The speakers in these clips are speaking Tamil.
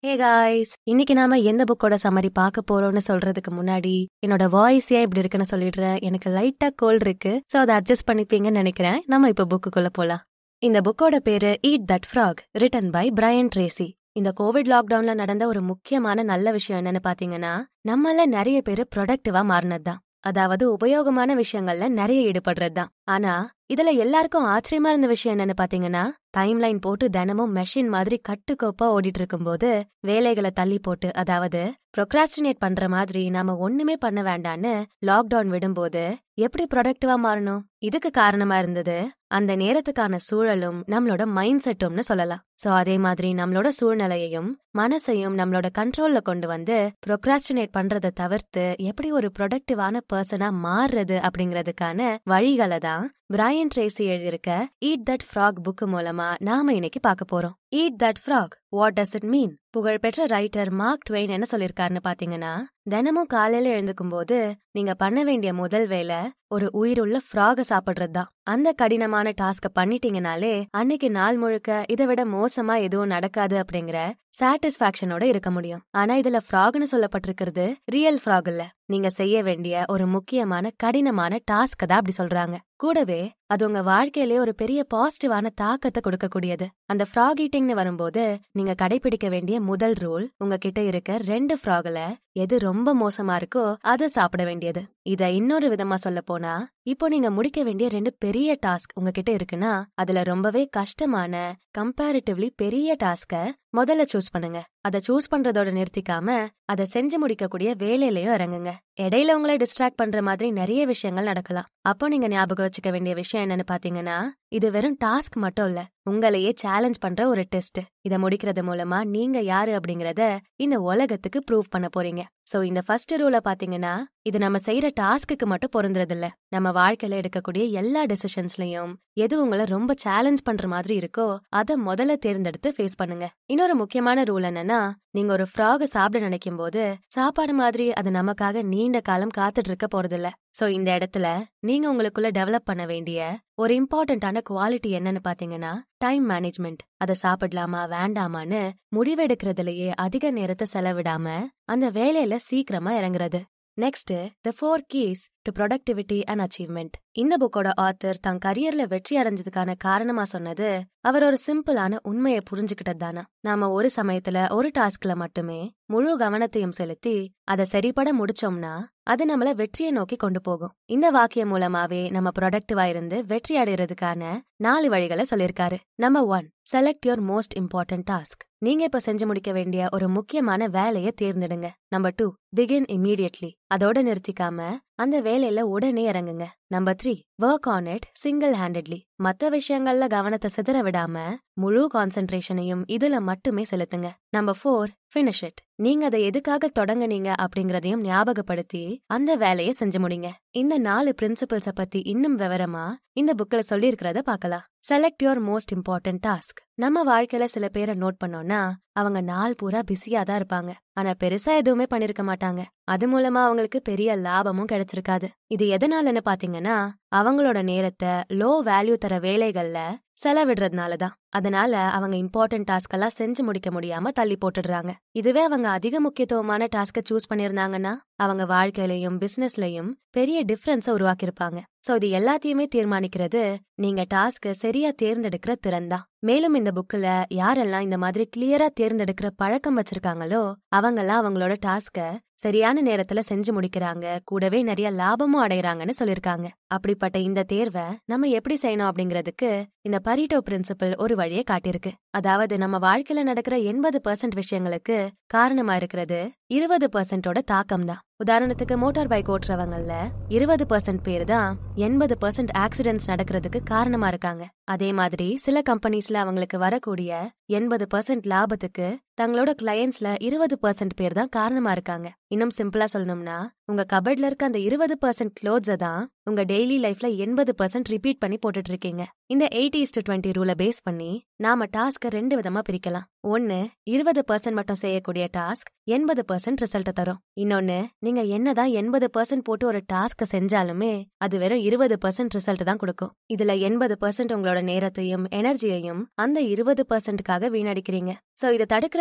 ஹே காய்ஸ் இன்னைக்கு நாம எந்த புக்கோட சம்மரி பார்க்க போறோம்னு சொல்றதுக்கு முன்னாடி என்னோட வாய்ஸ் ஏன் இப்படி இருக்குன்னு சொல்லிடுறேன் எனக்கு லைட்டா கோல்ட் இருக்கு சோ அதை அட்ஜஸ்ட் பண்ணிப்பீங்கன்னு நினைக்கிறேன் நம்ம இப்ப புக்குக்குள்ள போலாம் இந்த புக்கோட பேரு eat that frog written by Brian Tracy இந்த கோவிட் லாக்டவுன்ல நடந்த ஒரு முக்கியமான நல்ல விஷயம் என்னன்னு பாத்தீங்கன்னா நம்மள நிறைய பேரு ப்ரொடக்டிவா மாறினதுதான் அதாவது உபயோகமான விஷயங்கள்ல நிறைய ஈடுபடுறது தான் ஆனா இதுல எல்லாருக்கும் ஆச்சரியமா இருந்த விஷயம் என்னன்னு பாத்தீங்கன்னா டைம் லைன் போட்டு தினமும் மெஷின் மாதிரி கட்டுக்கோப்பா ஓடிட்டு இருக்கும்போது வேலைகளை தள்ளி போட்டு அதாவது ப்ரொக்ராஸ்டினேட் பண்ற மாதிரி நாம ஒண்ணுமே பண்ண வேண்டான்னு லாக்டவுன் விடும்போது எப்படி ப்ரொடக்டிவா மாறணும் இதுக்கு காரணமா இருந்தது அந்த நேரத்துக்கான சூழலும் நம்மளோட மைண்ட் செட்டும்னு சொல்லலாம் சோ அதே மாதிரி நம்மளோட சூழ்நிலையையும் மனசையும் நம்மளோட கண்ட்ரோல்ல கொண்டு வந்து ப்ரொக்ராஸ்டினேட் பண்றதை தவிர்த்து எப்படி ஒரு ப்ரொடக்டிவான பர்சனா மாறுறது அப்படிங்கறதுக்கான வழிகளை தான் பிரையன் ட்ரேசி எழுதியிருக்க ஈட் தட் ஃப்ராக் புக் மூலமா நாம இன்னைக்கு பார்க்க போறோம் eat that frog what does it mean புகழ்பெற்ற ரைட்டர் மார்க் ட்வெயின் என்ன சொல்லிருக்காருன்னு பாத்தீங்கன்னா தினமும் காலையில எழுந்துக்கும் போது நீங்க பண்ண வேண்டிய முதல் வேலை ஒரு உயிருள்ள ஃப்ராக சாப்பிடுறது தான் அந்த கடினமான டாஸ்க பண்ணிட்டீங்கனாலே அன்னைக்கு நாள் முழுக்க இதை விட மோசமா எதுவும் நடக்காது அப்படிங்கிற சாட்டிஸ்பாக்சனோட இருக்க முடியும் ஆனா இதுல ஃப்ராக்னு சொல்லப்பட்டிருக்கிறது ரியல் ஃப்ராக் இல்ல நீங்க செய்ய வேண்டிய ஒரு முக்கியமான கடினமான டாஸ்க் தான் அப்படி சொல்றாங்க கூடவே அது உங்க வாழ்க்கையிலே ஒரு பெரிய பாசிட்டிவான தாக்கத்தை கொடுக்கக்கூடியது அந்த ஃப்ராக் ஈட்டிங்னு வரும்போது நீங்க கடைபிடிக்க வேண்டிய முதல் ரூல் உங்ககிட்ட இருக்க ரெண்டு ஃப்ராக்ல எது ரொம்ப மோசமா இருக்கோ அதை சாப்பிட வேண்டியது இத இன்னொரு விதமா சொல்ல போனா இப்போ நீங்க முடிக்க வேண்டிய ரெண்டு பெரிய டாஸ்க் உங்ககிட்ட இருக்குன்னா அதுல ரொம்பவே கஷ்டமான கம்பேரிட்டிவ்லி பெரிய டாஸ்க முதல்ல சூஸ் பண்ணுங்க அதை சூஸ் பண்றதோட நிறுத்திக்காம அதை செஞ்சு முடிக்கக்கூடிய வேலையிலயும் இறங்குங்க இடையில உங்களை டிஸ்ட்ராக்ட் பண்ற மாதிரி நிறைய விஷயங்கள் நடக்கலாம் அப்போ நீங்க ஞாபகம் வச்சுக்க வேண்டிய விஷயம் என்னன்னு பாத்தீங்கன்னா இது வெறும் டாஸ்க் மட்டும் இல்ல உங்களையே சேலஞ்ச் பண்ற ஒரு டெஸ்ட் இத முடிக்கிறது மூலமா நீங்க யாரு அப்படிங்கறத இந்த உலகத்துக்கு ப்ரூவ் பண்ண போறீங்க சோ இந்த ஃபர்ஸ்ட் ரூல பாத்தீங்கன்னா இது நம்ம செய்யற டாஸ்க்கு மட்டும் பொருந்துறது இல்ல நம்ம வாழ்க்கையில எடுக்கக்கூடிய எல்லா டெசிஷன்ஸ்லயும் எது உங்களை ரொம்ப சேலஞ்ச் பண்ற மாதிரி இருக்கோ அத முதல்ல தேர்ந்தெடுத்து ஃபேஸ் பண்ணுங்க இன்னொரு முக்கியமான ரூல் என்னன்னா நீங்க ஒரு ஃப்ராக சாப்பிட நினைக்கும் போது சாப்பாடு மாதிரி அது நமக்காக நீண்ட காலம் காத்துட்டு இருக்க போறதில்ல சோ இந்த இடத்துல நீங்க உங்களுக்குள்ள டெவலப் பண்ண வேண்டிய ஒரு இம்பார்ட்டன்டான குவாலிட்டி என்னன்னு பாத்தீங்கன்னா டைம் மேனேஜ்மெண்ட் அதை சாப்பிடலாமா வேண்டாமான்னு முடிவெடுக்கிறதுலயே அதிக நேரத்தை செலவிடாம அந்த வேலையில சீக்கிரமா இறங்குறது next the four keys to productivity and achievement இந்த புக்கோட ஆத்தர் தன் கரியர்ல வெற்றி அடைஞ்சதுக்கான காரணமா சொன்னது அவர் ஒரு சிம்பிளான உண்மையை புரிஞ்சுக்கிட்டது தானா நாம ஒரு சமயத்துல ஒரு டாஸ்க்ல மட்டுமே முழு கவனத்தையும் செலுத்தி அதை சரிபட முடிச்சோம்னா அது நம்மள வெற்றியை நோக்கி கொண்டு போகும் இந்த வாக்கியம் மூலமாவே நம்ம ப்ரொடக்டிவா இருந்து வெற்றி அடைறதுக்கான நாலு வழிகளை சொல்லியிருக்காரு number one select your most important task நீங்க இப்ப செஞ்சு முடிக்க வேண்டிய ஒரு முக்கியமான வேலையை தேர்ந்தெடுங்க நம்பர் டூ பிகின் இம்மீடியட்லி அதோட நிறுத்திக்காம அந்த வேலையில உடனே இறங்குங்க number three work on it single handedly மத்த விஷயங்கள்ல கவனத்தை சிதற விடாம முழு கான்சென்ட்ரேஷனையும் இதுல மட்டுமே செலுத்துங்க நம்பர் ஃபோர் ஃபினிஷ் இட் நீங்க அதை எதுக்காக தொடங்குனீங்க அப்படிங்கறதையும் ஞாபகப்படுத்தி அந்த வேலையை செஞ்சு முடிங்க இந்த நாலு பிரின்சிபல்ஸ பத்தி இன்னும் விவரமா இந்த புக்ல சொல்லியிருக்கிறத பார்க்கலாம் select your most important task நம்ம வாழ்க்கையில சில பேரை நோட் பண்ணோம்னா அவங்க நாள் பூரா பிஸியா தான் இருப்பாங்க ஆனா பெருசா எதுவுமே பண்ணிருக்க மாட்டாங்க அது மூலமா அவங்களுக்கு பெரிய லாபமும் கிடைச்சிருக்காது இது எதனாலன்னு பாத்தீங்கன்னா அவங்களோட நேரத்தை லோ வேல்யூ தர வேலைகள்ல செலவிடுறதுனால தான் அதனால அவங்க இம்பார்ட்டன்ட் டாஸ்க் எல்லாம் செஞ்சு முடிக்க முடியாம தள்ளி போட்டுடுறாங்க இதுவே அவங்க அதிக முக்கியத்துவமான டாஸ்க சூஸ் பண்ணிருந்தாங்கன்னா அவங்க வாழ்க்கையிலயும் பிசினஸ்லயும் பெரிய டிஃபரன்ஸ உருவாக்கியிருப்பாங்க சோ இது எல்லாத்தையுமே தீர்மானிக்கிறது நீங்க டாஸ்க சரியா தேர்ந்தெடுக்கிற திறன் தான் மேலும் இந்த புக்ல யாரெல்லாம் இந்த மாதிரி கிளியரா தேர்ந்தெடுக்கிற பழக்கம் வச்சிருக்காங்களோ அவங்கெல்லாம் அவங்களோட டாஸ்க சரியான நேரத்துல செஞ்சு முடிக்கிறாங்க கூடவே நிறைய லாபமும் அடையறாங்கன்னு சொல்லிருக்காங்க அப்படிப்பட்ட இந்த தேர்வை நம்ம எப்படி செய்யணும் அப்படிங்கறதுக்கு இந்த பரிட்டோ பிரின்சிபல் ஒரு வழியை காட்டியிருக்கு அதாவது நம்ம வாழ்க்கையில நடக்கிற எண்பது பர்சன்ட் விஷயங்களுக்கு காரணமா இருக்கிறது இருபது பர்சன்டோட தாக்கம் தான் உதாரணத்துக்கு மோட்டார் பைக் ஓட்டுறவங்கல்ல இருபது பர்சன்ட் பேர் தான் எண்பது பர்சன்ட் ஆக்சிடென்ட்ஸ் நடக்கிறதுக்கு காரணமா இருக்காங்க அதே மாதிரி சில கம்பெனிஸ்ல அவங்களுக்கு வரக்கூடிய எண்பது பர்சன்ட் லாபத்துக்கு தங்களோட கிளையன்ஸ்ல இருபது பர்சன்ட் பேர் தான் காரணமா இருக்காங்க இன்னும் சிம்பிளா சொல்லணும்னா உங்க கபட்ல இருக்க அந்த இருபது பர்சன்ட் க்ளோத்ஸை தான் உங்க டெய்லி லைஃப்ல எண்பது பர்சன்ட் ரிப்பீட் பண்ணி போட்டுட்டு இருக்கீங்க இந்த எயிட்டி டு டுவெண்ட்டி ரூலை பேஸ் பண்ணி நாம டாஸ்க ரெண்டு விதமா பிரிக்கலாம் ஒன்னு இருபது பர்சன்ட் மட்டும் செய்யக்கூடிய டாஸ்க் எண்பது பர்சன்ட் ரிசல்ட் தரும் இன்னொன்னு நீங்க என்னதான் எண்பது பர்சன்ட் போட்டு ஒரு டாஸ்க செஞ்சாலுமே அது வெறும் இருபது பர்சன்ட் ரிசல்ட் தான் கொடுக்கும் இதுல எண்பது பர்சன்ட் உங்களோட நேரத்தையும் எனர்ஜியையும் அந்த இருபது பர்சன்ட்காக வீணடிக்கிறீங்க சோ இதை தடுக்கிற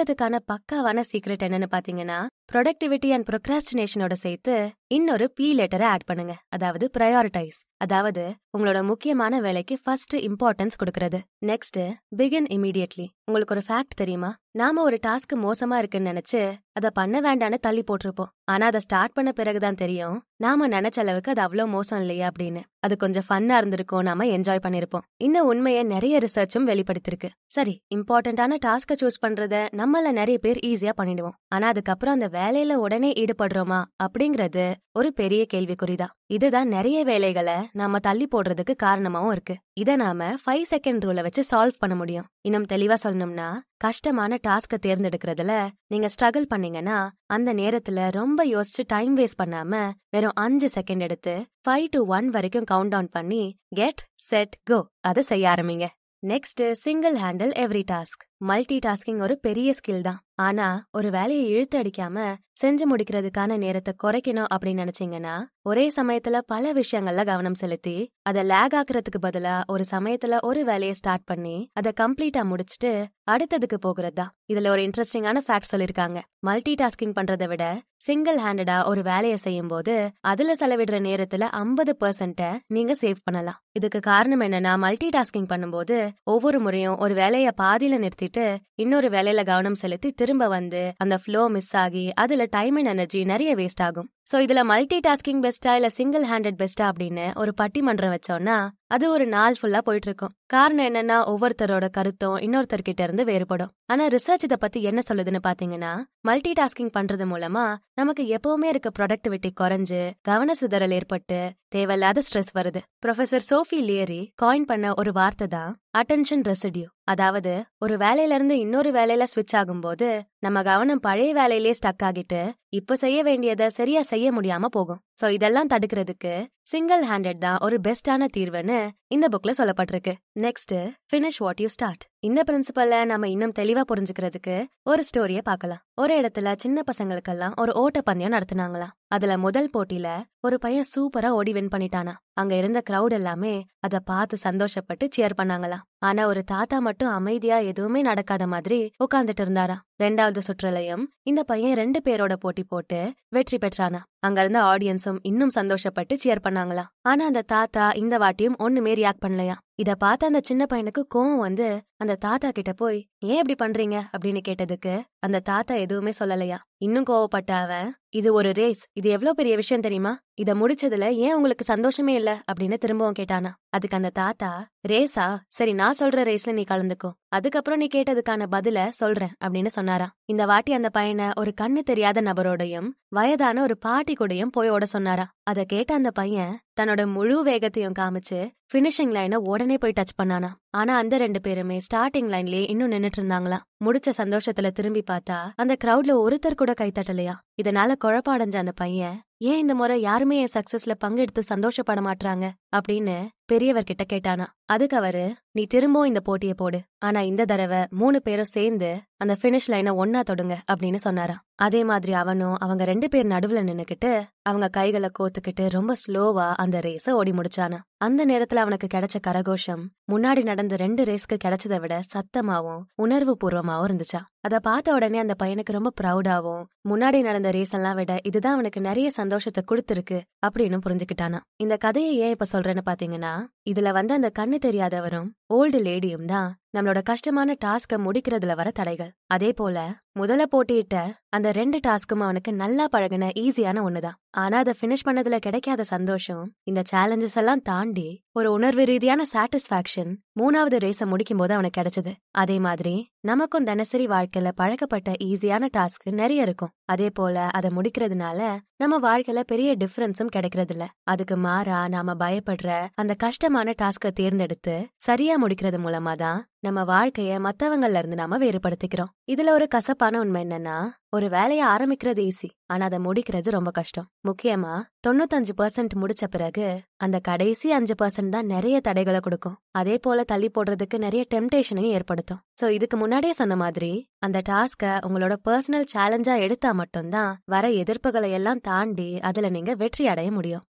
ஜெயிக்கிறதுக்கான பக்காவான சீக்ரெட் என்னன்னு பாத்தீங்கன்னா ப்ரொடக்டிவிட்டி அண்ட் ப்ரொக்ராஸ்டினேஷனோட சேர்த்து இன்னொரு பி லெட்டரை ஆட் பண்ணுங்க அதாவது ப்ரையாரிட்டைஸ் அதாவது உங்களோட முக்கியமான வேலைக்கு ஃபர்ஸ்ட் இம்பார்ட்டன்ஸ் கொடுக்கறது நெக்ஸ்ட் பிகின் இமீடியட்லி உங்களுக்கு ஒரு ஃபேக்ட் தெரியுமா நாம ஒரு டாஸ்க் மோசமா இருக்குன்னு நினைச்சு அதை பண்ண வேண்டான்னு தள்ளி போட்டிருப்போம் ஆனா அதை ஸ்டார்ட் பண்ண பிறகுதான் தெரியும் நாம நினைச்ச அளவுக்கு அது அவ்வளவு மோசம் இல்லையா அப்படின்னு அது கொஞ்சம் ஃபன்னா இருந்திருக்கும் நாம என்ஜாய் பண்ணிருப்போம் இந்த உண்மையை நிறைய ரிசர்ச்சும் வெளிப்படுத்திருக்கு சரி இம்பார்ட்டன்டான டாஸ்க சூஸ் பண்றத நம்மள நிறைய பேர் ஈஸியா பண்ணிடுவோம் ஆனா அதுக்கப்புறம் அந்த வேலையில உடனே ஈடுபடுறோமா அப்படிங்கறது ஒரு பெரிய கேள்விக்குறிதான் இதுதான் நிறைய வேலைகளை நாம தள்ளி போடுறதுக்கு காரணமாவும் இருக்கு இத நாம ஃபைவ் செகண்ட் ரூல வச்சு சால்வ் பண்ண முடியும் இன்னும் தெளிவா சொல்லணும்னா கஷ்டமான டாஸ்க தேர்ந்தெடுக்கிறதுல நீங்க ஸ்ட்ரகிள் பண்ணீங்கன்னா அந்த நேரத்துல ரொம்ப யோசிச்சு டைம் வேஸ்ட் பண்ணாம வெறும் அஞ்சு செகண்ட் எடுத்து ஃபைவ் டு ஒன் வரைக்கும் கவுண்ட் டவுன் பண்ணி கெட் செட் கோ அதை செய்ய ஆரம்பிங்க next single handle every task multitasking ஒரு பெரிய ஸ்கில் தான் ஆனா ஒரு வேலையை இழுத்து அடிக்காம செஞ்சு முடிக்கிறதுக்கான நேரத்தை குறைக்கணும் அப்படின்னு நினைச்சீங்கன்னா ஒரே சமயத்துல பல விஷயங்கள்ல கவனம் செலுத்தி அதை லேக் ஆக்குறதுக்கு பதிலா ஒரு சமயத்துல ஒரு வேலையை ஸ்டார்ட் பண்ணி அதை கம்ப்ளீட்டா முடிச்சுட்டு அடுத்ததுக்கு போகிறது தான் இதுல ஒரு இன்ட்ரெஸ்டிங்கான ஃபேக்ட் சொல்லிருக்காங்க மல்டி டாஸ்கிங் பண்றதை விட சிங்கிள் ஹேண்டடா ஒரு வேலையை செய்யும் போது அதுல செலவிடுற நேரத்துல ஐம்பது பெர்சென்ட நீங்க சேவ் பண்ணலாம் இதுக்கு காரணம் என்னன்னா மல்டி டாஸ்கிங் பண்ணும்போது ஒவ்வொரு முறையும் ஒரு வேலைய பாதியில நிறுத்திட்டு இன்னொரு வேலையில கவனம் செலுத்தி திரும்ப வந்து அந்த ஃப்ளோ மிஸ் ஆகி அதுல டைம் அண்ட் எனர்ஜி நிறைய வேஸ்ட் ஆகும் சோ இதுல மல்டி டாஸ்கிங் பெஸ்டா இல்ல சிங்கிள் ஹேண்டட் பெஸ்டா அப்படின்னு ஒரு பட்டிமன்றம் வச்சோம்னா அது ஒரு நாள் ஃபுல்லா போயிட்டு இருக்கும் காரணம் என்னன்னா ஒவ்வொருத்தரோட கருத்தும் இன்னொருத்தர்கிட்ட இருந்து வேறுபடும் ஆனா ரிசர்ச் இதை பத்தி என்ன சொல்லுதுன்னு பாத்தீங்கன்னா மல்டி டாஸ்கிங் பண்றது மூலமா நமக்கு எப்பவுமே இருக்க ப்ரொடக்டிவிட்டி குறைஞ்சு கவன சிதறல் ஏற்பட்டு தேவையில்லாத ஸ்ட்ரெஸ் வருது ப்ரொஃபசர் சோஃபி லியரி காயின் பண்ண ஒரு வார்த்தை தான் அட்டென்ஷன் ரெசிடியூ அதாவது ஒரு வேலையில இருந்து இன்னொரு வேலையில ஸ்விட்ச் ஆகும்போது நம்ம கவனம் பழைய வேலையிலே ஸ்டக் ஆகிட்டு இப்ப செய்ய வேண்டியதை சரியா செய்ய முடியாம போகும் சோ இதெல்லாம் தடுக்கிறதுக்கு சிங்கிள் ஹேண்டட் தான் ஒரு பெஸ்டான தீர்வுன்னு இந்த புக்ல சொல்லப்பட்டிருக்கு next finish what you start இந்த பிரின்சிபல்ல நம்ம இன்னும் தெளிவா புரிஞ்சுக்கிறதுக்கு ஒரு ஸ்டோரிய பார்க்கலாம் ஒரு இடத்துல சின்ன பசங்களுக்கெல்லாம் ஒரு ஓட்ட பந்தயம் நடத்துனாங்களாம் அதுல முதல் போட்டியில ஒரு பையன் சூப்பரா ஓடி வின் பண்ணிட்டானா அங்க இருந்த கிரவுட் எல்லாமே அத பார்த்து சந்தோஷப்பட்டு சியர் பண்ணாங்களாம் ஆனா ஒரு தாத்தா மட்டும் அமைதியா எதுவுமே நடக்காத மாதிரி உட்கார்ந்துட்டு இருந்தாராம் ரெண்டாவது சுற்றுலையும் இந்த பையன் ரெண்டு பேரோட போட்டி போட்டு வெற்றி பெற்றானா அங்க இருந்த ஆடியன்ஸும் இன்னும் சந்தோஷப்பட்டு சியர் பண்ணாங்களாம் ஆனா அந்த தாத்தா இந்த வாட்டியும் ஒண்ணுமே ரியாக்ட் பண்ணலையா இத பார்த்த அந்த சின்ன பையனுக்கு கோவம் வந்து அந்த தாத்தா கிட்ட போய் ஏன் இப்படி பண்றீங்க அப்படின்னு கேட்டதுக்கு அந்த தாத்தா எதுவுமே சொல்லலையா இன்னும் கோவப்பட்ட அவன் இது ஒரு ரேஸ் இது எவ்வளவு பெரிய விஷயம் தெரியுமா இத முடிச்சதுல ஏன் உங்களுக்கு சந்தோஷமே இல்ல அப்படின்னு திரும்பவும் கேட்டானா அதுக்கு அந்த தாத்தா ரேஸா சரி நான் சொல்ற ரேஸ்ல நீ கலந்துக்கோ அதுக்கப்புறம் நீ கேட்டதுக்கான பதில சொல்றேன் அப்படின்னு சொன்னாராம் இந்த வாட்டி அந்த பையனை ஒரு கண்ணு தெரியாத நபரோடையும் வயதான ஒரு பாட்டி கூடயும் போய் ஓட சொன்னாரா அத கேட்ட அந்த பையன் தன்னோட முழு வேகத்தையும் காமிச்சு பினிஷிங் லைனை உடனே போய் டச் பண்ணானா ஆனா அந்த ரெண்டு பேருமே ஸ்டார்டிங் லைன்லயே இன்னும் நின்னுட்டு இருந்தாங்களாம் முடிச்ச சந்தோஷத்துல திரும்பி பார்த்தா அந்த கிரவுட்ல ஒருத்தர் கூட கைத்தட்டலையா இதனால குழப்படைஞ்ச அந்த பையன் ஏன் இந்த முறை யாருமே என் சக்சஸ்ல பங்கெடுத்து சந்தோஷப்பட மாட்டாங்க அப்படின்னு பெரியவர்கிட்ட கேட்டானா அதுக்கு அவரு நீ திரும்பவும் இந்த போட்டியை போடு ஆனா இந்த தடவை மூணு பேரும் சேர்ந்து அந்த பினிஷ் லைனை ஒன்னா தொடுங்க அப்படின்னு சொன்னாராம் அதே மாதிரி அவனும் அவங்க ரெண்டு பேர் நடுவுல நின்னுக்கிட்டு அவங்க கைகளை கோத்துக்கிட்டு ரொம்ப ஸ்லோவா அந்த ரேஸ ஓடி முடிச்சானா அந்த நேரத்துல அவனுக்கு கிடைச்ச கரகோஷம் முன்னாடி நடந்த ரெண்டு ரேஸ்க்கு கிடைச்சதை விட சத்தமாவும் உணர்வு பூர்வமாவும் இருந்துச்சா அத பார்த்த உடனே அந்த பையனுக்கு ரொம்ப ப்ரௌடாவும் முன்னாடி நடந்த ரேஸ் எல்லாம் விட இதுதான் அவனுக்கு நிறைய சந்தோஷத்தை கொடுத்துருக்கு அப்படின்னு புரிஞ்சுக்கிட்டானா இந்த கதையை ஏன் இப்ப சொல்றேன்னு பாத்தீங்கன்னா இதுல வந்து அந்த கண்ணு தெரியாதவரும் ஓல்டு லேடியும் தான் நம்மளோட கஷ்டமான டாஸ்க முடிக்கிறதுல வர தடைகள் அதே போல முதல்ல போட்டியிட்ட அந்த ரெண்டு டாஸ்க்கும் அவனுக்கு நல்லா பழகின ஈஸியான ஒண்ணுதான் ஆனா அதை ஃபினிஷ் பண்ணதுல கிடைக்காத சந்தோஷம் இந்த சேலஞ்சஸ் எல்லாம் தாண்டி ஒரு உணர்வு ரீதியான சாட்டிஸ்பாக்சன் மூணாவது ரேஸ முடிக்கும் போது அவனுக்கு கிடைச்சது அதே மாதிரி நமக்கும் தினசரி வாழ்க்கையில பழக்கப்பட்ட ஈஸியான டாஸ்க் நிறைய இருக்கும் அதே போல அதை முடிக்கிறதுனால நம்ம வாழ்க்கையில பெரிய டிஃபரன்ஸும் கிடைக்கிறது இல்ல அதுக்கு மாறா நாம பயப்படுற அந்த கஷ்டமான டாஸ்க தேர்ந்தெடுத்து சரியா முடிக்கிறது மூலமா தான் நம்ம வாழ்க்கைய மத்தவங்கள்ல இருந்து நாம வேறுபடுத்திக்கிறோம் இதுல ஒரு கசப்பான உண்மை என்னன்னா ஒரு வேலைய ஆரம்பிக்கிறது ஈஸி ஆனா அதை முடிக்கிறது ரொம்ப கஷ்டம் முக்கியமா தொண்ணூத்தஞ்சு பர்சன்ட் முடிச்ச பிறகு அந்த கடைசி அஞ்சு பர்சன்ட் தான் நிறைய தடைகளை கொடுக்கும் அதே போல தள்ளி போடுறதுக்கு நிறைய டெம்டேஷனையும் ஏற்படுத்தும் சோ இதுக்கு முன்னாடியே சொன்ன மாதிரி அந்த டாஸ்க உங்களோட பர்சனல் சேலஞ்சா எடுத்தா மட்டும்தான் வர எதிர்ப்புகளை எல்லாம் தாண்டி அதுல நீங்க வெற்றி அடைய முடியும்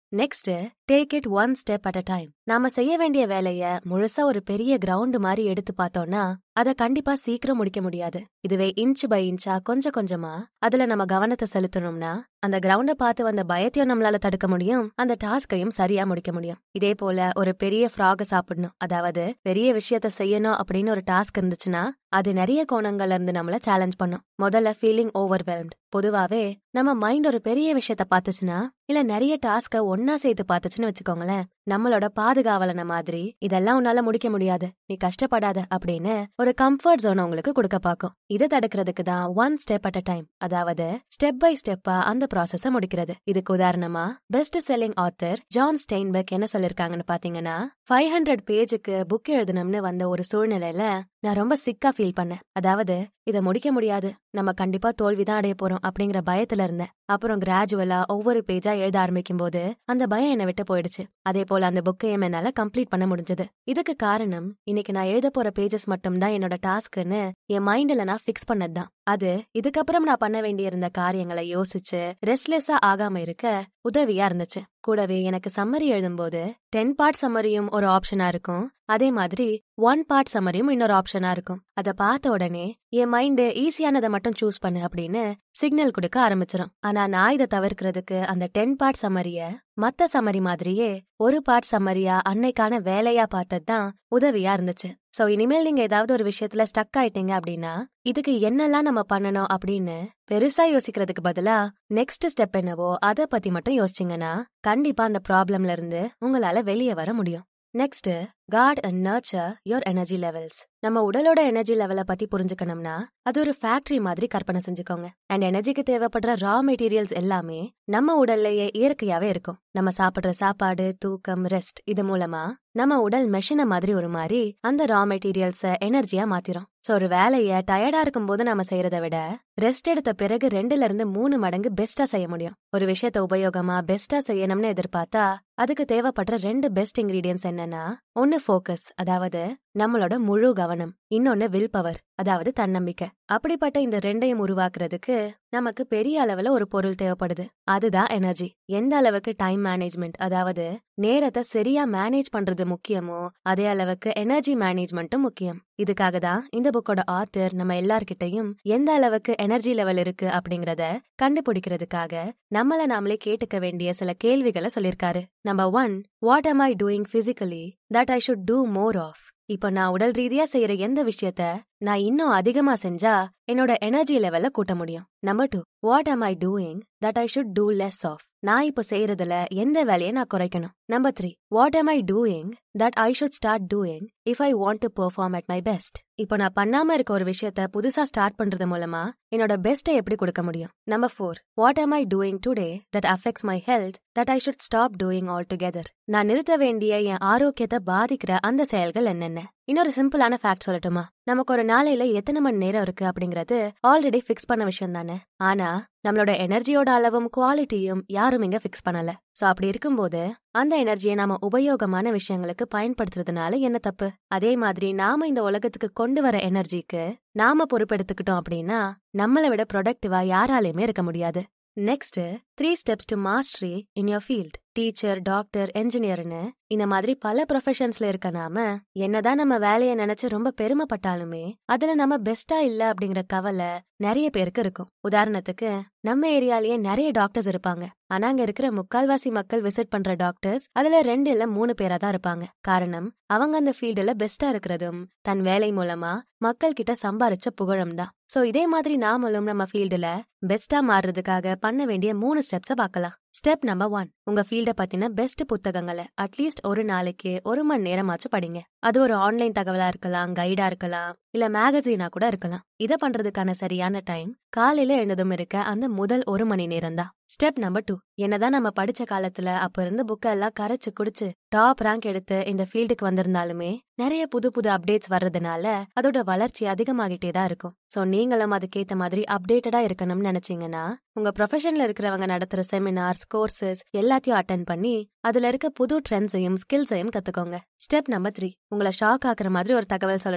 next take it one step at a time நாம செய்ய வேண்டிய வேலைய முழுசா ஒரு பெரிய கிரவுண்ட் மாதிரி எடுத்து பார்த்தோம்னா அத கண்டிப்பா சீக்கிரம் முடிக்க முடியாது இதுவே இன்ச் பை இன்ச்சா கொஞ்சம் கொஞ்சமா அதுல நம்ம கவனத்தை செலுத்தணும்னா அந்த கிரவுண்ட பார்த்து வந்த பயத்தையும் நம்மளால தடுக்க முடியும் அந்த டாஸ்கையும் சரியா முடிக்க முடியும் இதே போல ஒரு பெரிய ஃப்ராக சாப்பிடணும் அதாவது பெரிய விஷயத்த செய்யணும் அப்படின்னு ஒரு டாஸ்க் இருந்துச்சுன்னா அது நிறைய கோணங்கள்ல இருந்து நம்மள சேலஞ்ச் பண்ணும் முதல்ல ஃபீலிங் ஓவர்வெல்ம்ட் பொதுவாவே நம்ம மைண்ட் ஒரு பெரிய விஷயத்த பார்த்துச்சுன்னா இல்ல நிறைய டாஸ்க ஒன்னா சேர்த்து பார்த்துச்சுன்னு வச்சுக்கோங்களேன் நம்மளோட பாதுகாவலன மாதிரி இதெல்லாம் உன்னால முடிக்க முடியாது நீ கஷ்டப்படாத அப்படின்னு ஒரு கம்ஃபர்ட் ஜோன் உங்களுக்கு கொடுக்க பார்க்கும் இதை தடுக்கிறதுக்கு தான் one step at a time அதாவது ஸ்டெப் பை ஸ்டெப்பா அந்த ப்ராசஸ முடிக்கிறது இதுக்கு உதாரணமா best selling author John Steinbeck என்ன சொல்லிருக்காங்கன்னு பாத்தீங்கன்னா ஃபைவ் ஹண்ட்ரட் பேஜுக்கு புக் எழுதணும்னு வந்த ஒரு சூழ்நிலையில நான் ரொம்ப சிக்கா ஃபீல் பண்ணேன் அதாவது இதை முடிக்க முடியாது நம்ம கண்டிப்பா தோல்விதான் அடைய போறோம் அப்படிங்கிற பயத்துல இருந்தேன் அப்புறம் கிராஜுவலா ஒவ்வொரு பேஜா எழுத ஆரம்பிக்கும் போது அந்த பயம் என்னை விட்டு போயிடுச்சு அதே போல அந்த புக்கையும் என்னால கம்ப்ளீட் பண்ண முடிஞ்சது இதுக்கு காரணம் இன்னைக்கு நான் எழுத போற பேஜஸ் மட்டும் தான் என்னோட டாஸ்க்னு என் மைண்ட்ல நான் ஃபிக்ஸ் பண்ணதுதான் அது இதுக்கப்புறம் நான் பண்ண வேண்டியிருந்த காரியங்களை யோசிச்சு ரெஸ்ட்லெஸ்ஸா ஆகாம இருக்க உதவியா இருந்துச்சு கூடவே எனக்கு சம்மரி எழுதும்போது டென் பார்ட் சம்மரியும் ஒரு ஆப்ஷனா இருக்கும் அதே மாதிரி ஒன் பார்ட் சம்மரியும் இன்னொரு ஆப்ஷனா இருக்கும் அத பார்த்த உடனே என் மைண்டு ஈஸியானதை மட்டும் சூஸ் பண்ணு அப்படின்னு சிக்னல் கொடுக்க ஆரம்பிச்சிடும் ஆனா நான் இதை தவிர்க்கிறதுக்கு அந்த டென் பார்ட் சம்மரிய மத்த சம்மரி மாதிரியே ஒரு பார்ட் சம்மரியா அன்னைக்கான வேலையா பார்த்தது தான் உதவியா இருந்துச்சு சோ இனிமேல் நீங்க ஏதாவது ஒரு விஷயத்துல ஸ்டக் ஆயிட்டீங்க அப்படின்னா இதுக்கு என்னெல்லாம் நம்ம பண்ணணும் அப்படின்னு பெருசா யோசிக்கிறதுக்கு பதிலா நெக்ஸ்ட் ஸ்டெப் என்னவோ அத பத்தி மட்டும் யோசிச்சீங்கன்னா கண்டிப்பா அந்த ப்ராப்ளம்ல இருந்து உங்களால வெளியே வர முடியும் next guard and nurture your energy levels நம்ம உடலோட எனர்ஜி லெவலை பத்தி புரிஞ்சுக்கணும்னா அது ஒரு ஃபேக்டரி மாதிரி கற்பனை செஞ்சுக்கோங்க அண்ட் எனர்ஜிக்கு தேவைப்படுற ரா மெட்டீரியல்ஸ் எல்லாமே நம்ம உடல்லையே இயற்கையாவே இருக்கும் நம்ம சாப்பிடுற சாப்பாடு தூக்கம் ரெஸ்ட் இது மூலமா நம்ம உடல் மெஷின மாதிரி ஒரு மாதிரி அந்த ரா மெட்டீரியல்ஸ எனர்ஜியா மாத்திரும் சோ ஒரு வேலைய டயர்டா இருக்கும் போது நாம செய்யறத விட ரெஸ்ட் எடுத்த பிறகு ரெண்டுல இருந்து மூணு மடங்கு பெஸ்டா செய்ய முடியும் ஒரு விஷயத்த உபயோகமா பெஸ்டா செய்யணும்னு எதிர்பார்த்தா அதுக்கு தேவைப்படுற ரெண்டு பெஸ்ட் இன்கிரீடியன்ஸ் என்னன்னா ஒன்னு ஃபோக்கஸ் அதாவது நம்மளோட முழு கவனம் இன்னொன்னு வில் பவர் அதாவது தன்னம்பிக்கை அப்படிப்பட்ட இந்த ரெண்டையும் உருவாக்குறதுக்கு நமக்கு பெரிய அளவுல ஒரு பொருள் தேவைப்படுது அதுதான் எனர்ஜி எந்த அளவுக்கு டைம் மேனேஜ்மெண்ட் அதாவது நேரத்தை சரியா மேனேஜ் பண்றது முக்கியமோ அதே அளவுக்கு எனர்ஜி மேனேஜ்மெண்ட்டும் முக்கியம் இதுக்காக தான் இந்த புக்கோட ஆத்தர் நம்ம எல்லார்கிட்டையும் எந்த அளவுக்கு எனர்ஜி லெவல் இருக்கு அப்படிங்கறத கண்டுபிடிக்கிறதுக்காக நம்மள நாமளே கேட்டுக்க வேண்டிய சில கேள்விகளை சொல்லிருக்காரு number one what am I doing physically that I should do more of இப்போ நான் உடல் ரீதியா செய்யற எந்த விஷயத்த நான் இன்னும் அதிகமா செஞ்சா என்னோட எனர்ஜி லெவல கூட்ட முடியும் number two what am I doing that I should do less of நான் இப்போ செய்யறதுல எந்த வேலையை நான் குறைக்கணும் number three what am I doing that I should start doing if I want to perform at my best இப்போ நான் பண்ணாம இருக்க ஒரு விஷயத்த புதுசா ஸ்டார்ட் பண்றது மூலமா என்னோட பெஸ்ட்டை எப்படி கொடுக்க முடியும் number four what am I doing today that affects my health that I should stop doing altogether நான் நிறுத்த வேண்டிய என் ஆரோக்கியத்தை பாதிக்கிற அந்த செயல்கள் என்னென்ன இன்னொரு சிம்பிளான ஃபேக்ட் சொல்லட்டுமா நமக்கு ஒரு நாளையில எத்தனை மணி நேரம் இருக்கு அப்படிங்கறது ஆல்ரெடி ஃபிக்ஸ் பண்ண விஷயம் தானே ஆனா நம்மளோட எனர்ஜியோட அளவும் குவாலிட்டியும் யாரும் இங்க ஃபிக்ஸ் பண்ணல சோ அப்படி இருக்கும்போது அந்த எனர்ஜியை நாம உபயோகமான விஷயங்களுக்கு பயன்படுத்துறதுனால என்ன தப்பு அதே மாதிரி நாம இந்த உலகத்துக்கு கொண்டு வர எனர்ஜிக்கு நாம பொறுப்பெடுத்துக்கிட்டோம் அப்படின்னா நம்மளை விட ப்ரொடக்டிவா யாராலையுமே இருக்க முடியாது next three steps to mastery in your field teacher doctor என்ஜினியர்னு இந்த மாதிரி பல ப்ரொஃபஷன்ஸ்ல இருக்க நாம என்னதான் நம்ம வேலையை நினைச்சு ரொம்ப பெருமைப்பட்டாலுமே அதுல நம்ம பெஸ்டா இல்ல அப்படிங்கிற கவலை நிறைய பேருக்கு இருக்கும் உதாரணத்துக்கு நம்ம ஏரியாலயே நிறைய டாக்டர்ஸ் இருப்பாங்க ஆனா அங்க இருக்கிற முக்கால்வாசி மக்கள் விசிட் பண்ற டாக்டர்ஸ் அதுல ரெண்டு இல்ல மூணு பேரா தான் இருப்பாங்க காரணம் அவங்க அந்த ஃபீல்டுல பெஸ்டா இருக்கிறதும் தன் வேலை மூலமா மக்கள் கிட்ட சம்பாரிச்ச புகழும் தான் சோ இதே மாதிரி நாமளும் நம்ம ஃபீல்டுல பெஸ்டா மாறுறதுக்காக பண்ண வேண்டிய மூணு ஸ்டெப்ஸ பார்க்கலாம் ஸ்டெப் நம்பர் ஒன் உங்க ஃபீல்ட பத்தின பெஸ்ட் புத்தகங்களை அட்லீஸ்ட் ஒரு நாளைக்கு ஒரு மணி நேரமாச்சும் படிங்க அது ஒரு ஆன்லைன் தகவலா இருக்கலாம் கைடா இருக்கலாம் இல்ல மேகசீனா கூட இருக்கலாம் இத பண்றதுக்கான சரியான டைம் காலையில எழுந்ததும் இருக்க அந்த முதல் ஒரு மணி நேரம் தான் ஸ்டெப் நம்பர் டூ என்னதான் நம்ம படிச்ச காலத்துல அப்ப இருந்த புக்க எல்லாம் கரைச்சு குடிச்சு டாப் ரேங்க் எடுத்து இந்த ஃபீல்டுக்கு வந்திருந்தாலுமே நிறைய புது புது அப்டேட்ஸ் வர்றதுனால அதோட வளர்ச்சி அதிகமாகிட்டே தான் இருக்கும் சோ நீங்களும் அதுக்கேத்த மாதிரி அப்டேட்டடா இருக்கணும்னு நினைச்சீங்கன்னா உங்க ப்ரொஃபஷன்ல இருக்கிறவங்க நடத்துற செமினார்ஸ் கோர்சஸ் எல்லாத்தையும் அட்டன் பண்ணி அதுல இருக்க புது ட்ரெண்ட்ஸையும் ஸ்கில்ஸையும் கத்துக்கோங்க ஸ்டெப் நம்பர் த்ரீ உங்களை ஷாக் ஆக்குற மாதிரி ஒரு தகவல் சொல்லட்டுமா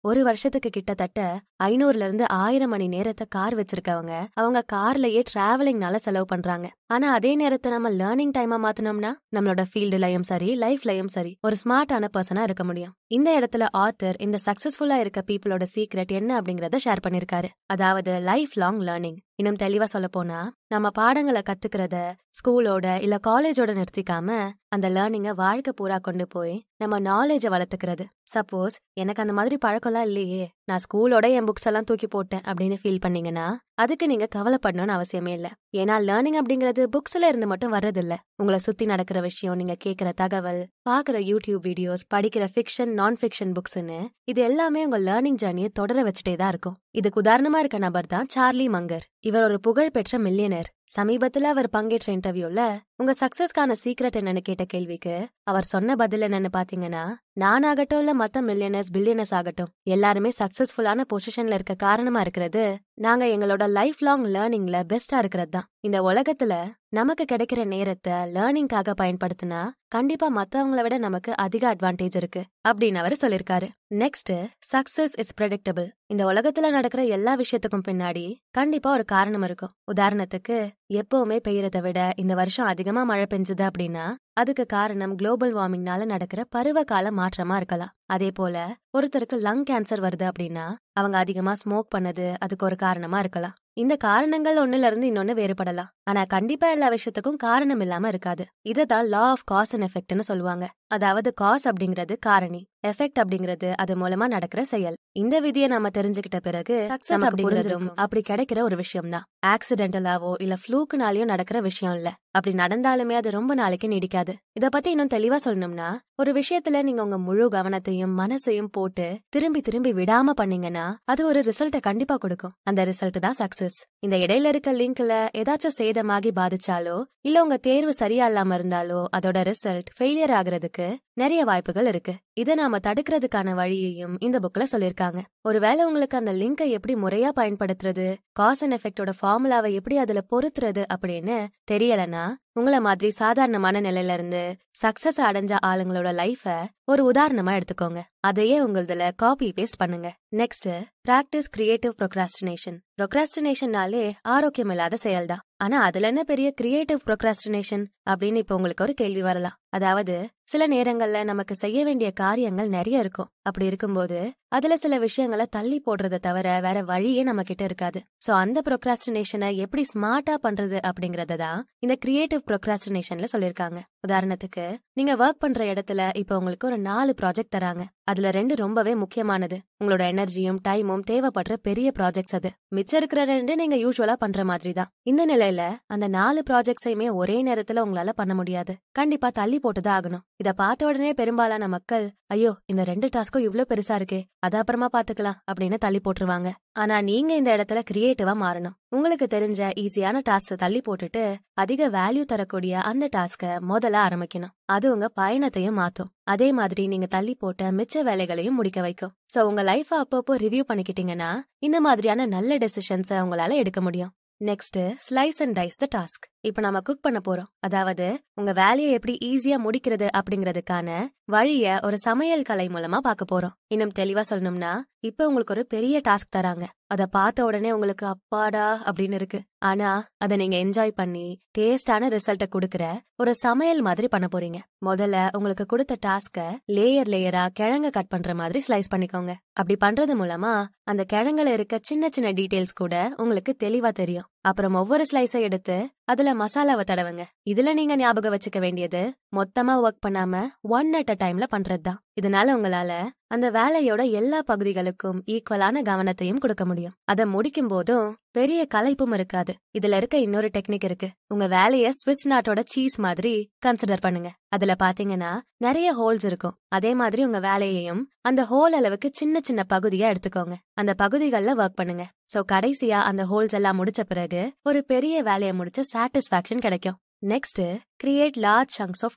ஒரு வருஷத்துக்கு கிட்டத்தட்ட ஐநூறுல இருந்து ஆயிரம் மணி நேரத்தை கார் வச்சிருக்கவங்க அவங்க கார்லயே டிராவலிங்னால செலவு பண்றாங்க ஆனா அதே நேரத்தை நம்ம லேர்னிங் டைமா மாத்தினோம்னா நம்மளோட ஃபீல்டுலயும் சரி லைஃப்லயும் சரி ஒரு ஸ்மார்ட்டான பர்சனா இருக்க முடியும் இந்த இடத்துல ஆத்தர் இந்த சக்சஸ்ஃபுல்லா இருக்க பீப்புளோட சீக்ரெட் என்ன அப்படிங்கறத ஷேர் பண்ணிருக்காரு அதாவது லைஃப் லாங் லேர்னிங் இன்னும் தெளிவா சொல்ல போனா நம்ம பாடங்களை கத்துக்கிறத ஸ்கூலோட இல்ல காலேஜோட நிறுத்திக்காம அந்த லேர்னிங்க வாழ்க்கை பூரா கொண்டு போய் நம்ம நாலேஜ வளர்த்துக்கிறது சப்போஸ் எனக்கு அந்த மாதிரி பழக்கம்லாம் இல்லையே நான் ஸ்கூலோட என் புக்ஸ் எல்லாம் தூக்கி போட்டேன் அப்படின்னு ஃபீல் பண்ணீங்கன்னா அதுக்கு நீங்க கவலைப்படணும்னு அவசியமே இல்ல ஏன்னா லேர்னிங் அப்படிங்கிறது புக்ஸ்ல இருந்து மட்டும் வர்றதில்ல உங்களை சுத்தி நடக்கிற விஷயம் நீங்க கேக்குற தகவல் பாக்குற யூடியூப் வீடியோஸ் படிக்கிற ஃபிக்ஷன் நான் ஃபிக்ஷன் புக்ஸ்னு இது எல்லாமே உங்க லேர்னிங் ஜேர்னியை தொடர வச்சுட்டே தான் இருக்கும் இதுக்கு உதாரணமா இருக்க நபர் தான் சார்லி மங்கர் இவர் ஒரு புகழ்பெற்ற மில்லியனர் சமீபத்துல அவர் பங்கேற்ற இன்டர்வியூல உங்க சக்சஸ்க்கான சீக்ரெட் என்னன்னு கேட்ட கேள்விக்கு அவர் சொன்ன பதில் என்னன்னு பாத்தீங்கன்னா நானாகட்டும் இல்ல மத்த மில்லியனர்ஸ் பில்லியனர்ஸ் ஆகட்டும் எல்லாருமே சக்சஸ்ஃபுல்லான பொசிஷன்ல இருக்க காரணமா இருக்கிறது நாங்க எங்களோட லைஃப் லாங் லேர்னிங்ல பெஸ்டா இருக்கிறது தான் இந்த உலகத்துல நமக்கு கிடைக்கிற நேரத்தை லேர்னிங்காக பயன்படுத்தினா கண்டிப்பா மத்தவங்கள விட நமக்கு அதிக அட்வான்டேஜ் இருக்கு அப்படின்னு அவர் சொல்லிருக்காரு நெக்ஸ்ட் சக்சஸ் இஸ் ப்ரெடிக்டபிள் இந்த உலகத்துல நடக்கிற எல்லா விஷயத்துக்கும் பின்னாடி கண்டிப்பா ஒரு காரணம் இருக்கும் உதாரணத்துக்கு எப்பவுமே பெய்யறத விட இந்த வருஷம் அதிகமா மழை பெஞ்சது அப்படின்னா அதுக்கு காரணம் குளோபல் வார்மிங்னால நடக்கிற பருவகால மாற்றமா இருக்கலாம் அதே போல ஒருத்தருக்கு லங் கேன்சர் வருது அப்படின்னா அவங்க அதிகமா ஸ்மோக் பண்ணது அதுக்கு ஒரு காரணமா இருக்கலாம் இந்த காரணங்கள் ஒண்ணுல இருந்து இன்னொன்னு வேறுபடலாம் ஆனா கண்டிப்பா எல்லா விஷயத்துக்கும் காரணம் இல்லாம இருக்காது இததான் லா ஆஃப் காஸ் அண்ட் எஃபெக்ட்னு சொல்லுவாங்க அதாவது காஸ் அப்படிங்கிறது காரணி எஃபெக்ட் அப்படிங்கிறது அது மூலமா நடக்கிற செயல் இந்த விதியை நாம தெரிஞ்சுக்கிட்ட பிறகு சக்சஸ் அப்படிங்கிறதும் அப்படி கிடைக்கிற ஒரு விஷயம் தான் ஆக்சிடென்டலாவோ இல்ல ஃப்ளூக்குனாலயோ நடக்கிற விஷயம் இல்ல அப்படி நடந்தாலுமே அது ரொம்ப நாளைக்கு நீடிக்காது இத பத்தி இன்னும் தெளிவா சொல்லணும்னா ஒரு விஷயத்துல நீங்க உங்க முழு கவனத்தையும் மனசையும் போட்டு திரும்பி திரும்பி விடாம பண்ணீங்கன்னா அது ஒரு ரிசல்ட்டை கண்டிப்பா கொடுக்கும் அந்த ரிசல்ட் தான் சக்சஸ் இந்த இடையில இருக்க லிங்க்ல ஏதாச்சும் சேதமாகி பாதிச்சாலோ இல்ல உங்க தேர்வு சரியா இல்லாம இருந்தாலோ அதோட ரிசல்ட் ஃபெயிலியர் ஆகுறதுக்கு நிறைய வாய்ப்புகள் இருக்கு இதை நாம தடுக்கிறதுக்கான வழியையும் இந்த புக்ல சொல்லிருக்காங்க ஒருவேளை உங்களுக்கு அந்த லிங்கை எப்படி முறையா பயன்படுத்துறது காஸ் அண்ட் எஃபெக்டோட ஃபார்முலாவை எப்படி அதுல பொருத்துறது அப்படின்னு தெரியலனா உங்கள மாதிரி சாதாரணமான நிலையில இருந்து சக்சஸ் அடைஞ்ச ஆளுங்களோட லைஃப ஒரு உதாரணமா எடுத்துக்கோங்க அதையே உங்களதுல காப்பி பேஸ்ட் பண்ணுங்க நெக்ஸ்ட் பிராக்டிஸ் கிரியேட்டிவ் ப்ரொக்ராஸ்டினேஷன் ப்ரொக்ராஸ்டினேஷன்னாலே ஆரோக்கியம் இல்லாத செயல்தான் ஆனா அதுல என்ன பெரிய கிரியேட்டிவ் ப்ரொக்ராஸ்டினேஷன் அப்படின்னு இப்ப உங்களுக்கு ஒரு கேள்வி வரலாம் அதாவது சில நேரங்கள்ல நமக்கு செய்ய வேண்டிய காரியங்கள் நிறைய இருக்கும் அப்படி இருக்கும்போது அதுல சில விஷயங்களை தள்ளி போடுறத தவிர வேற வழியே நம்ம கிட்ட இருக்காது சோ அந்த ப்ரொக்ராஸ்டினேஷனை எப்படி ஸ்மார்ட்டா பண்றது அப்படிங்கறத தான் இந்த கிரியேட்டிவ் ப்ரொக்ராஸ்டினேஷன்ல சொல்லிருக்காங்க உதாரணத்துக்கு நீங்க ஒர்க் பண்ற இடத்துல இப்ப உங்களுக்கு ஒரு நாலு ப்ராஜெக்ட் தராங்க அதுல ரெண்டு ரொம்பவே முக்கியமானது உங்களோட எனர்ஜியும் டைமும் தேவைப்படுற பெரிய ப்ராஜெக்ட்ஸ் அது மிச்சம் இருக்கிற ரெண்டு நீங்க யூஸ்வலா பண்ற மாதிரி தான் இந்த நிலையில அந்த நாலு ப்ராஜெக்ட்ஸையுமே ஒரே நேரத்துல உங்களால பண்ண முடியாது கண்டிப்பா தள்ளி போட்டுதான் ஆகணும் இத பார்த்த உடனே பெரும்பாலான மக்கள் ஐயோ இந்த ரெண்டு டாஸ்க்கும் இவ்ளோ பெருசா இருக்கே அத அப்புறமா பாத்துக்கலாம் அப்படின்னு தள்ளி போட்டுருவாங்க ஆனா நீங்க இந்த இடத்துல கிரியேட்டிவா மாறணும் உங்களுக்கு தெரிஞ்ச ஈஸியான டாஸ்க தள்ளி போட்டுட்டு அதிக வேல்யூ தரக்கூடிய அந்த டாஸ்க முதல்ல ஆரம்பிக்கணும் அது உங்க பயணத்தையும் மாத்தும் அதே மாதிரி நீங்க தள்ளி போட்ட மிச்ச வேலைகளையும் முடிக்க வைக்கும் சோ உங்க லைஃப அப்பப்போ ரிவ்யூ பண்ணிக்கிட்டீங்கன்னா இந்த மாதிரியான நல்ல டெசிஷன்ஸை உங்களால எடுக்க முடியும் next slice and dice the task இப்ப நம்ம குக் பண்ண போறோம் அதாவது உங்க வேலையை எப்படி ஈஸியா முடிக்கிறது அப்படிங்கறதுக்கான வழிய ஒரு சமையல் கலை மூலமா பார்க்க போறோம் இன்னும் தெளிவா சொல்லணும்னா இப்ப உங்களுக்கு ஒரு பெரிய டாஸ்க் தராங்க அத பார்த்த உடனே உங்களுக்கு அப்பாடா அப்படின்னு இருக்கு ஆனா அத நீங்க என்ஜாய் பண்ணி டேஸ்டான ரிசல்ட்ட குடுக்கற ஒரு சமையல் மாதிரி பண்ண போறீங்க முதல்ல உங்களுக்கு கொடுத்த டாஸ்க லேயர் லேயரா கிழங்க கட் பண்ற மாதிரி ஸ்லைஸ் பண்ணிக்கோங்க அப்படி பண்றது மூலமா அந்த கிழங்குல இருக்க சின்ன சின்ன டீடைல்ஸ் கூட உங்களுக்கு தெளிவா தெரியும் அப்புறம் ஒவ்வொரு ஸ்லைஸை எடுத்து அதுல மசாலாவை தடவுங்க இதுல நீங்க ஞாபகம் வச்சுக்க வேண்டியது மொத்தமா ஒர்க் பண்ணாம ஒன் அட் அ டைம்ல பண்றதுதான் இதனால உங்களால அந்த வேலையோட எல்லா பகுதிகளுக்கும் ஈக்குவலான கவனத்தையும் கொடுக்க முடியும் அதை முடிக்கும் போதும் பெரிய கலைப்பும் இருக்காது இதுல இருக்க இன்னொரு டெக்னிக் இருக்கு உங்க வேலைய ஸ்விஸ் நாட்டோட சீஸ் மாதிரி கன்சிடர் பண்ணுங்க அதுல பாத்தீங்கன்னா நிறைய ஹோல்ஸ் இருக்கும் அதே மாதிரி உங்க வேலையையும் அந்த ஹோல் அளவுக்கு சின்ன சின்ன பகுதியா எடுத்துக்கோங்க அந்த பகுதிகள்ல ஒர்க் பண்ணுங்க சோ கடைசியா அந்த ஹோல்ஸ் எல்லாம் முடிச்ச பிறகு ஒரு பெரிய வேலையை முடிச்ச சாட்டிஸ்பாக்சன் கிடைக்கும் next create large chunks of time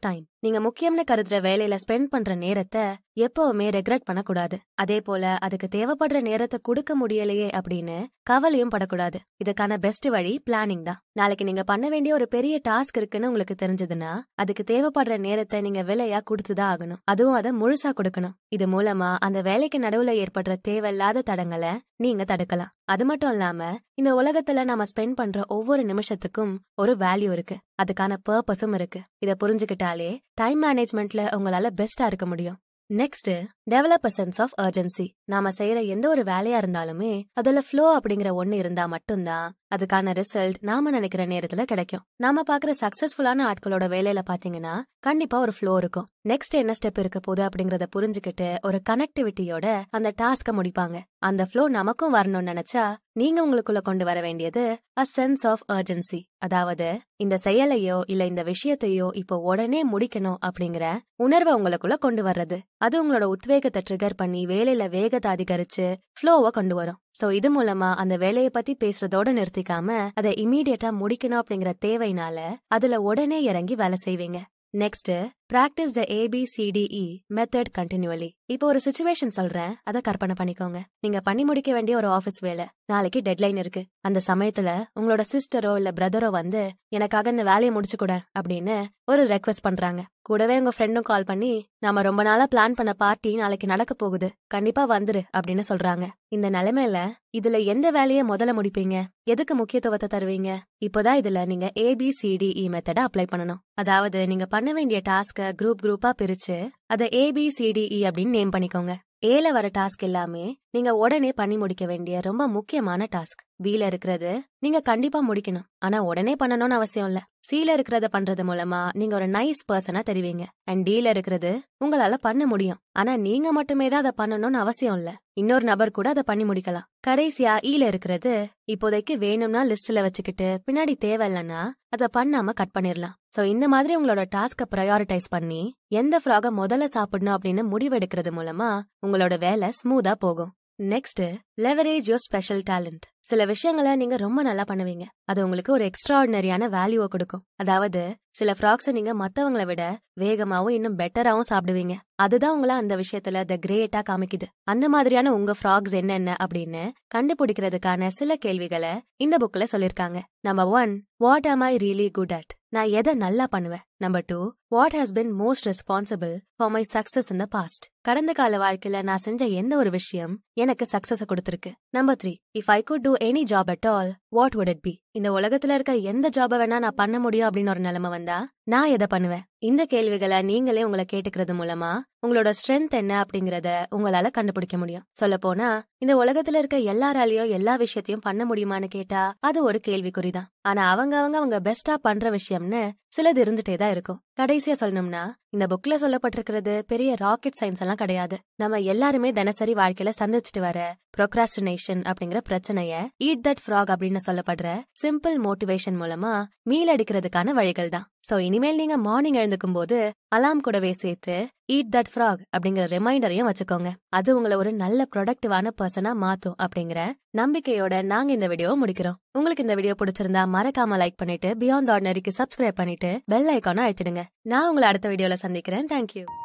நீங்க முக்கியம்னு கருதுற வேலையில ஸ்பெண்ட் பண்ற நேரத்தை எப்பவுமே ரெக்ரெட் பண்ணக்கூடாது அதே போல அதுக்கு தேவைப்படுற நேரத்தை கொடுக்க முடியலையே அப்படின்னு கவலையும் படக்கூடாது இதுக்கான பெஸ்ட் வழி பிளானிங் தான் நாளைக்கு நீங்க பண்ண வேண்டிய ஒரு பெரிய டாஸ்க் இருக்குன்னு உங்களுக்கு தெரிஞ்சதுன்னா அதுக்கு தேவைப்படுற நேரத்தை நீங்க விலையா கொடுத்துதான் ஆகணும் அதுவும் அதை முழுசா கொடுக்கணும் இது மூலமா அந்த வேலைக்கு நடுவுல ஏற்படுற தேவையில்லாத தடங்களை நீங்க தடுக்கலாம் அது மட்டும் இல்லாம இந்த உலகத்துல நாம ஸ்பெண்ட் பண்ற ஒவ்வொரு நிமிஷத்துக்கும் ஒரு வேல்யூ இருக்கு அதுக்கான பர்பஸும் இருக்கு இத புரிஞ்சுக்கிட்டாலே டைம் மேனேஜ்மெண்ட்ல உங்களால பெஸ்டா இருக்க முடியும் next develop sense of urgency நாம செய்யற எந்த ஒரு வேலையா இருந்தாலுமே அதுல ஃப்ளோ அப்படிங்கிற ஒண்ணு இருந்தா மட்டும்தான் அதுக்கான ரிசல்ட் நாம நினைக்கிற நேரத்துல கிடைக்கும் நாம பாக்குற சக்சஸ்ஃபுல்லான ஆட்களோட வேலையில பாத்தீங்கன்னா கண்டிப்பா ஒரு ஃப்ளோ இருக்கும் நெக்ஸ்ட் என்ன ஸ்டெப் இருக்க போகுது அப்படிங்கறத புரிஞ்சுக்கிட்டு ஒரு கனெக்டிவிட்டியோட அந்த டாஸ்க முடிப்பாங்க அந்த ஃப்ளோ நமக்கும் வரணும்னு நினைச்சா நீங்க உங்களுக்குள்ள கொண்டு வர வேண்டியது அ சென்ஸ் ஆஃப் அர்ஜென்சி அதாவது இந்த செயலையோ இல்ல இந்த விஷயத்தையோ இப்போ உடனே முடிக்கணும் அப்படிங்கிற உணர்வை உங்களுக்குள்ள கொண்டு வர்றது அது உங்களோட உத்வேகத்தை ட்ரிகர் பண்ணி வேலையில வேகத்தை அதிகரிச்சு ஃப்ளோவை கொண்டு வரும் சோ இது மூலமா அந்த வேலையை பத்தி பேசுறதோட நிறுத்திக்காம அதை இமீடியட்டா முடிக்கணும் அப்படிங்கிற தேவைனால அதுல உடனே இறங்கி வேலை செய்வீங்க next practice the ABCDE method continuously இப்போ ஒரு சுச்சுவேஷன் சொல்றேன் அதை கற்பனை பண்ணிக்கோங்க நீங்க பண்ணி முடிக்க வேண்டிய ஒரு ஆபீஸ் வேலை நாளைக்கு டெட்லைன் இருக்கு அந்த சமயத்துல உங்களோட சிஸ்டரோ இல்ல பிரதரோ வந்து எனக்காக இந்த வேலையை முடிச்சு கூட அப்படின்னு ஒரு ரெக்வஸ்ட் பண்றாங்க கூடவே உங்க ஃப்ரெண்டும் கால் பண்ணி நாம ரொம்ப நாளா பிளான் பண்ண பார்ட்டி நாளைக்கு நடக்க போகுது கண்டிப்பா வந்துரு அப்படின்னு சொல்றாங்க இந்த நிலைமையில இதுல எந்த வேலையை முதல்ல முடிப்பீங்க எதுக்கு முக்கியத்துவத்தை தருவீங்க இப்போதான் இதுல நீங்க ஏபிசிடிஇ மெத்தட அப்ளை பண்ணணும் அதாவது நீங்க பண்ண வேண்டிய டாஸ்க குரூப் குரூப்பா பிரிச்சு அதை ஏபிசிடிஇ அப்படின்னு நேம் பண்ணிக்கோங்க ஏல வர டாஸ்க் எல்லாமே நீங்க உடனே பண்ணி முடிக்க வேண்டிய ரொம்ப முக்கியமான டாஸ்க் பில இருக்கிறது நீங்க கண்டிப்பா முடிக்கணும் ஆனா உடனே பண்ணணும்னு அவசியம் இல்ல சீல இருக்கிறத பண்றது மூலமா நீங்க ஒரு நைஸ் பர்சனா தெரிவிங்க அண்ட் டீல இருக்கிறது உங்களால பண்ண முடியும் ஆனா நீங்க மட்டுமே தான் அதை பண்ணணும்னு அவசியம் இல்ல இன்னொரு நபர் கூட அதை பண்ணி முடிக்கலாம் கடைசியா ஈல இருக்கிறது இப்போதைக்கு வேணும்னா லிஸ்ட்ல வச்சுக்கிட்டு பின்னாடி தேவையில்லைன்னா அதை பண்ணாம கட் பண்ணிரலாம் சோ இந்த மாதிரி உங்களோட டாஸ்க ப்ரையாரிட்டைஸ் பண்ணி எந்த ஃப்ராக முதல்ல சாப்பிடணும் அப்படின்னு முடிவெடுக்கிறது மூலமா உங்களோட வேலை ஸ்மூதா போகும் next leverage your special talent சில விஷயங்களை நீங்க ரொம்ப நல்லா பண்ணுவீங்க அது உங்களுக்கு ஒரு எக்ஸ்ட்ராடினரியான வேல்யூவை கொடுக்கும் அதாவது சில ஃப்ராக்ஸை நீங்க மத்தவங்களை விட வேகமாவும் இன்னும் பெட்டராவும் சாப்பிடுவீங்க அதுதான் உங்களை அந்த விஷயத்துல த கிரேட்டா காமிக்குது அந்த மாதிரியான உங்க ஃப்ராக்ஸ் என்னென்ன அப்படின்னு கண்டுபிடிக்கிறதுக்கான சில கேள்விகளை இந்த புக்ல சொல்லிருக்காங்க நம்பர் ஒன் வாட் ஆம் ஐ ரியலி குட் அட் நான் எதை நல்லா பண்ணுவேன் number two what has been most responsible for my success in the past கடந்த கால வாழ்க்கையில நான் செஞ்ச எந்த ஒரு விஷயம் எனக்கு சக்சஸ கொடுத்திருக்கு number three if I could do any job at all what would it be இந்த உலகத்துல இருக்க எந்த ஜாப வேணா நான் பண்ண முடியும் அப்படின்னு ஒரு நிலைமை வந்தா நான் எதை பண்ணுவேன் இந்த கேள்விகளை நீங்களே உங்களை கேட்டுக்கிறது மூலமா உங்களோட ஸ்ட்ரென்த் என்ன அப்படிங்கறத உங்களால கண்டுபிடிக்க முடியும் சொல்ல போனா இந்த உலகத்துல இருக்க எல்லாராலையும் எல்லா விஷயத்தையும் பண்ண முடியுமான்னு கேட்டா அது ஒரு கேள்விக்குறிதான் ஆனா அவங்க அவங்க அவங்க பெஸ்டா பண்ற விஷயம்னு சிலது இருந்துட்டே தான் இருக்கும் கடைசியா சொல்லணும்னா இந்த புக்ல சொல்லப்பட்டிருக்கிறது பெரிய ராக்கெட் சயின்ஸ் எல்லாம் கிடையாது நம்ம எல்லாருமே தினசரி வாழ்க்கையில சந்திச்சுட்டு வர ப்ரொக்ராஸ்டினேஷன் அப்படிங்கிற பிரச்சனைய ஈட் தட் ஃப்ராக் அப்படின்னு சொல்லப்படுற சிம்பிள் மோட்டிவேஷன் மூலமா மீளடிக்கிறதுக்கான வழிகள் தான் சோ இனிமேல் நீங்க மார்னிங் எழுந்துக்கும் போது அலாம் கூடவே சேர்த்து ஈட் தட் ஃப்ராக் அப்படிங்கிற ரிமைண்டரையும் வச்சுக்கோங்க அது உங்களை ஒரு நல்ல ப்ரொடக்டிவான பர்சனா மாத்தும் அப்படிங்கிற நம்பிக்கையோட நாங்க இந்த வீடியோவை முடிக்கிறோம் உங்களுக்கு இந்த வீடியோ பிடிச்சிருந்தா மறக்காம லைக் பண்ணிட்டு பியாண்ட் ஆர்டினரிக்கு சப்ஸ்கிரைப் பண்ணிட்டு பெல் ஐக்கான அழுத்திடுங்க நான் உங்களை அடுத்த வீடியோல சந்திக்கிறேன் தேங்க்யூ